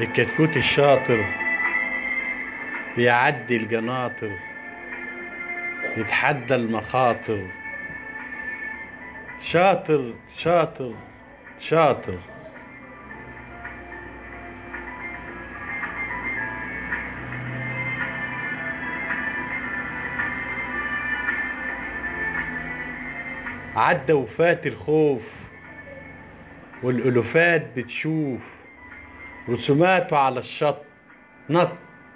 الكتكوت الشاطر بيعدي الجناطر يتحدى المخاطر شاطر شاطر شاطر عدى وفات الخوف والألوفات بتشوف رسوماته على الشط نط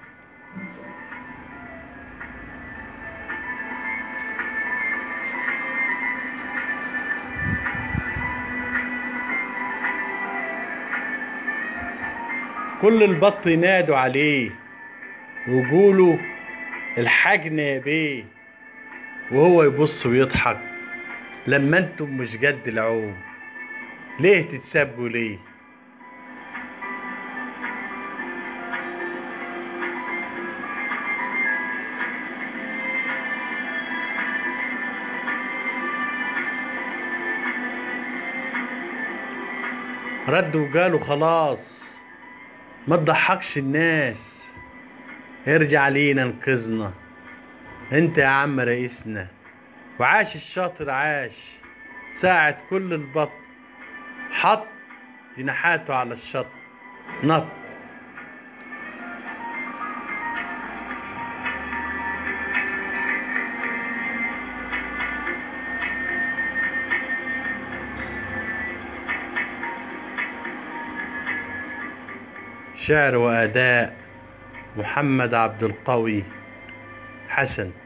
كل البط ينادوا عليه ويقولوا الحجن يا بيه وهو يبص ويضحك لما انتم مش قد العوم ليه تتسبوا ليه ردوا وقالوا خلاص ما تضحكش الناس ارجع لينا انقذنا انت يا عم رئيسنا وعاش الشاطر عاش ساعد كل البط حط جناحاته على الشط نط شعر وأداء محمد عبد القوي حسن